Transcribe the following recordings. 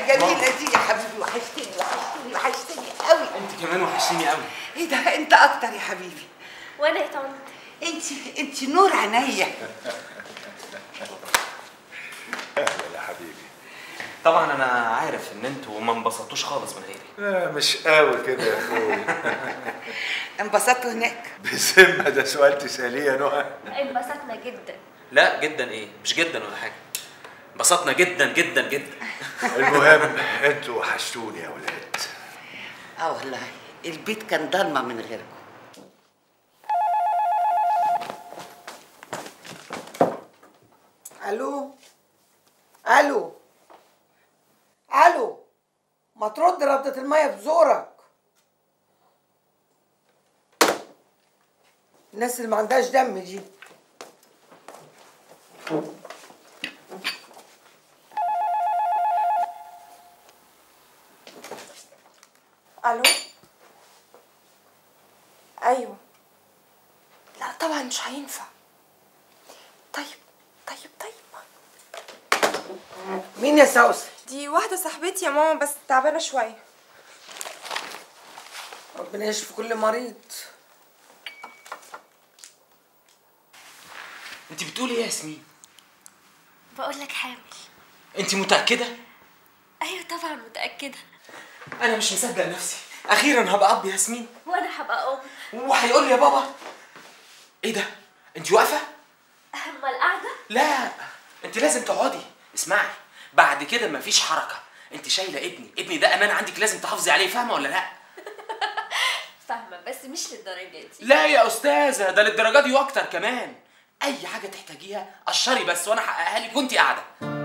الجميله دي يا حبيبي وحشتني وحشتني وحشتني قوي انت كمان وحشتيني قوي ايه ده انت اكتر يا حبيبي وانا يا طنط انت انت نور عينيا اهلا يا حبيبي طبعا انا عارف ان انتوا ما انبسطتوش خالص من غيري لا مش قوي كده يا اخويا انبسطتوا هناك بذمه ده سؤال تساليه يا نهى انبسطنا جدا لا جدا ايه مش جدا ولا حاجه انبسطنا جدا جدا جدا المهم انتوا وحشتوني يا ولاد اه والله البيت كان ضلمه من غيركم الو الو الو ما ترد ردة المية في زورك الناس اللي ما عندهاش دم دي الو ايوه لا طبعا مش هينفع طيب طيب طيب مين يا سوسن دي واحده صاحبتي يا ماما بس تعبانه شويه ربنا يشفي كل مريض انت بتقولي ايه يا ياسمين بقول لك حامل انت متاكده ايوه طبعا متاكده انا مش مصدق نفسي اخيرا هبقى اب ياسمين وانا هبقى ام وهيقول لي يا بابا ايه ده انت واقفه اما القعده لا انت لازم تقعدي اسمعي بعد كده مفيش حركه انت شايله ابني ابني ده امان عندك لازم تحافظي عليه فاهمه ولا لا فاهمه بس مش للدرجه دي لا يا استاذه ده للدرجه دي واكتر كمان اي حاجه تحتاجيها قشري بس وانا هحققها لك وانت قاعده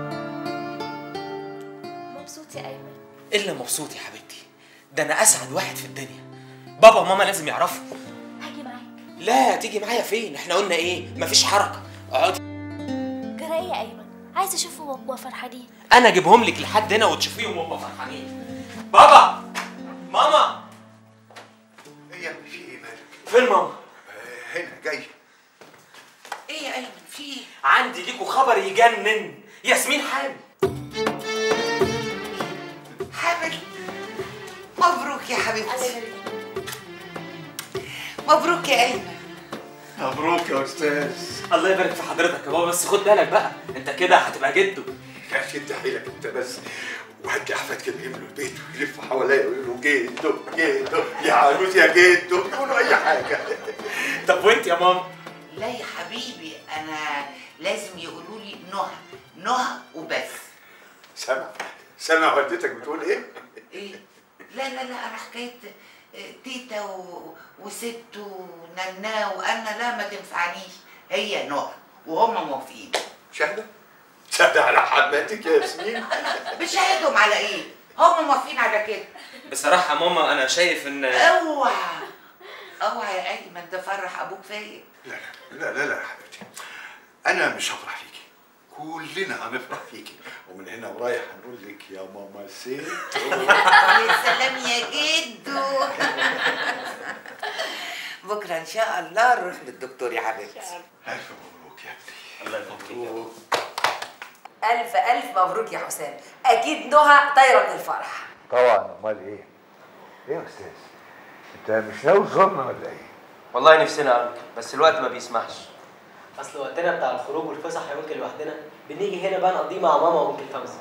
مبسوط يا ايمن الا مبسوط يا حبيبتي ده انا اسعد واحد في الدنيا بابا وماما لازم يعرفوا هاجي معاك لا تيجي معايا فين احنا قلنا ايه مفيش حركه اقعدي جرى ايه يا ايمن عايزه اشوفه وهو فرحانين انا اجيبهم لك لحد هنا وتشوفيهم وهم فرحانين بابا ماما ايه يا ابني في ايه مالك فين ماما آه، هنا جاي ايه يا ايمن في ايه عندي ليكوا خبر يجنن ياسمين حامل حامل مبروك يا حبيبتي مبروك يا ايمن مبروك يا استاذ الله يبارك في حضرتك يا بابا بس خد بالك بقى انت كده هتبقى جده يا شد حيلك انت بس وهات لي احفاد كده يملوا البيت ويلفوا حواليا ويقولوا جدو جدو يا عروس يا جدو يقولوا اي حاجه طب وانت يا ماما لا يا حبيبي انا لازم يقولوا لي نهى نهى وبس سامع سامع والدتك بتقول ايه؟ ايه لا لا لا انا حكايه آه، تيتا و... وست وننا وانا لا ما تنفعنيش هي نهى وهم موافقين شاهده؟ شاهده على حماتك يا ياسمين بشهدهم على ايه هم موافقين على كده بصراحه يا ماما انا شايف ان اوعى اوعى يا ايمن ده فرح ابوك فيا لا لا لا لا يا حبيبتي انا مش هفرح فيكي كلنا هنفرح فيكي ومن هنا ورايح هنقول لك يا ماما سيت يا سلام يا جدو بكره ان شاء الله نروح للدكتور يا حبيبتي الف مبروك يا ابني الله يبارك مبروك ألف ألف مبروك يا حسام أكيد نهى طايرة من الفرح طبعا امال ايه؟ ايه يا استاذ؟ انت مش ناوي تزورنا ولا ايه؟ والله نفسنا يا انكل بس الوقت ما بيسمحش اصل وقتنا بتاع الخروج والفسح يا انكل لوحدنا بنيجي هنا بقى نقضيه مع ماما وانكل فوزي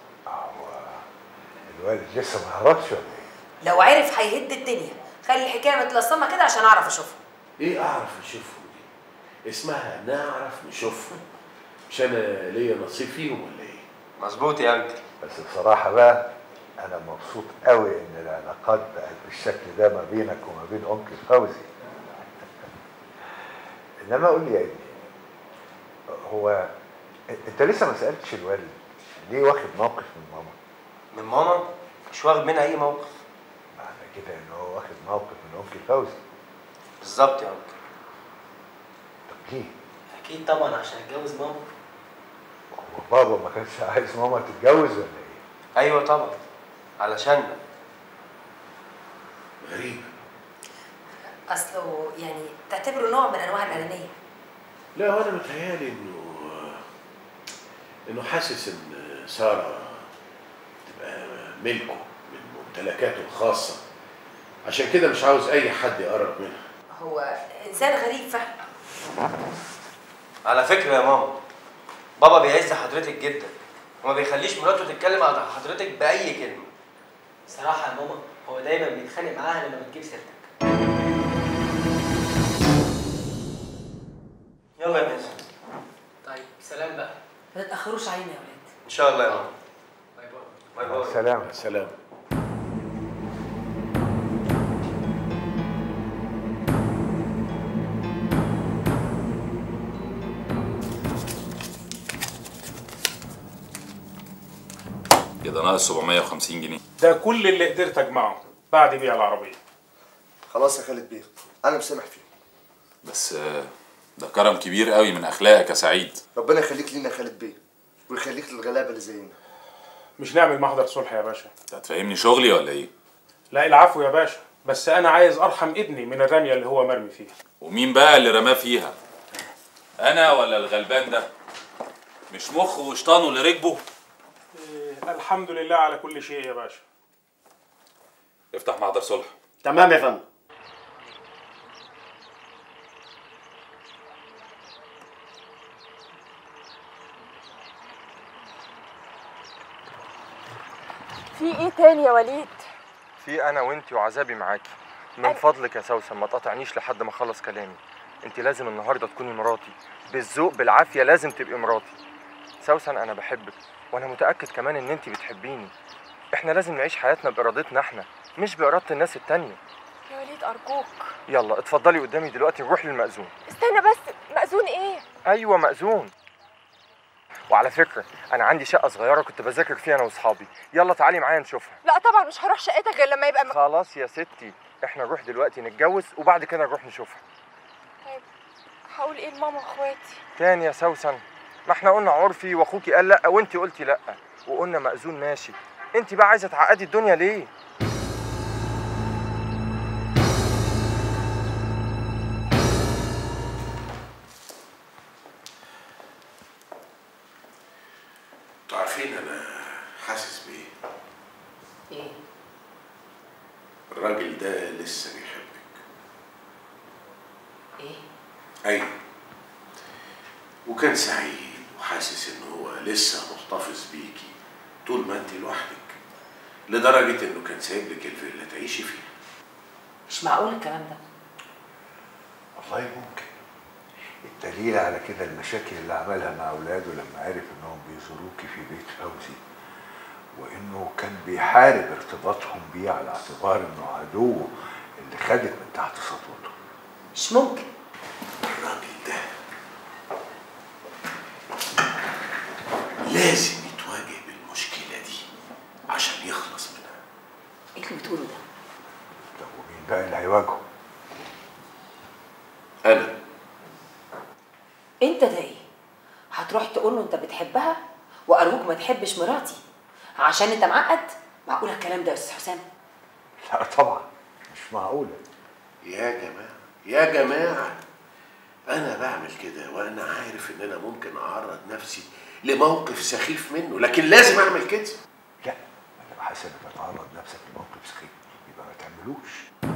الوالد لسه ما هربش ولا ايه؟ لو عرف هيهد الدنيا خلي الحكاية متلصمة كده عشان أعرف أشوفها ايه اعرف اشوفهم دي اسمها نعرف نشوفهم مش انا ليا نصيب فيهم ولا ايه مظبوط يا انكل بس بصراحة بقى أنا مبسوط قوي إن العلاقات بقت بالشكل ده ما بينك وما بين أنكل فوزي. إنما قول لي يا ابني هو أنت لسه ما سألتش الوالد ليه واخد موقف من ماما؟ من ماما مش واخد منها اي موقف معنى كده إن هو واخد موقف من أنكل فوزي. بالظبط يا انكل طب ليه؟ اكيد طبعا عشان اتجوز ماما هو بابا ما كانش عايز ماما تتجوز ولا إيه؟ ايوه طبعا علشان غريب أصله يعني تعتبره نوع من أنواع الأنانية لا وانا متهيالي انه انه حاسس ان ساره تبقى ملكه من ممتلكاته الخاصة عشان كده مش عاوز أي حد يقرب منها هو انسان غريب فعلا على فكره يا ماما بابا بيعز حضرتك جدا وما بيخليش مراته تتكلم عن حضرتك باي كلمه صراحه يا ماما هو دايما بيتخانق معاها لما بتجيب سيرتك يلا يا مازن طيب سلام بقى ما تتاخروش علينا يا ولاد ان شاء الله يا ماما باي باي سلام سلام كده ناقص 750 جنيه ده كل اللي قدرت اجمعه بعد بيع العربيه خلاص يا خالد بيه انا مسامح فيه بس آه، ده كرم كبير قوي من اخلاقك يا سعيد ربنا يخليك لينا يا خالد بيه ويخليك للغلابه اللي زينا مش نعمل محضر صلح يا باشا انت هتفهمني شغلي ولا ايه لا العفو يا باشا بس انا عايز ارحم ابني من الرميه اللي هو مرمي فيها ومين بقى اللي رماه فيها انا ولا الغلبان ده مش مخه وشطانه اللي ركبه إيه الحمد لله على كل شيء يا باشا افتح محضر صلح تمام يا فندم في ايه تاني يا وليد في انا وانتي وعذابي معاكي من فضلك يا سوسن ما تقاطعنيش لحد ما اخلص كلامي انت لازم النهارده تكوني مراتي بالذوق بالعافيه لازم تبقي مراتي سوسن انا بحبك وانا متاكد كمان ان انت بتحبيني احنا لازم نعيش حياتنا بارادتنا احنا مش باراده الناس التانية يا وليد ارجوك يلا اتفضلي قدامي دلوقتي نروح للمأذون استنى بس مأذون ايه ايوه مأذون وعلى فكره انا عندي شقه صغيره كنت بذاكر فيها انا واصحابي يلا تعالي معايا نشوفها لا طبعا مش هروح شقتك غير لما يبقى م... خلاص يا ستي احنا نروح دلوقتي نتجوز وبعد كده نروح نشوفها طيب هقول ايه لماما واخواتي تاني يا سوسن ما احنا قلنا عرفي واخوكي قال لا وانتي قلتي لا وقلنا مأذون ماشي انت بقى عايزه تعقدي الدنيا ليه انتوا عارفين انا حاسس بايه ايه الراجل ده لسه بيحبك ايه ايوه وكان سعيد وحاسس ان هو لسه محتفظ بيكي طول ما انت لوحدك لدرجة انه كان سايب لك الفيلا تعيشي فيها مش معقول الكلام ده والله ممكن الدليل على كده المشاكل اللي عملها مع اولاده لما عرف انهم بيزوروكي في بيت فوزي وانه كان بيحارب ارتباطهم بيه على اعتبار انه عدوه اللي خدك من تحت سطوته مش ممكن الراجل ده لازم يتواجه بالمشكلة دي عشان يخلص منها ايه اللي بتقوله ده طب ومين بقى اللي هيواجهه؟ انا انت ده ايه هتروح تقول له انت بتحبها وارجوك ما تحبش مراتي عشان انت معقد معقول الكلام ده يا استاذ حسام لا طبعا مش معقوله يا جماعة يا جماعة أنا بعمل كده وأنا عارف إن أنا ممكن أعرض نفسي لموقف سخيف منه لكن لازم أعمل كده لا لو حاسس انك هتعرض نفسك لموقف سخيف يبقى ما تعملوش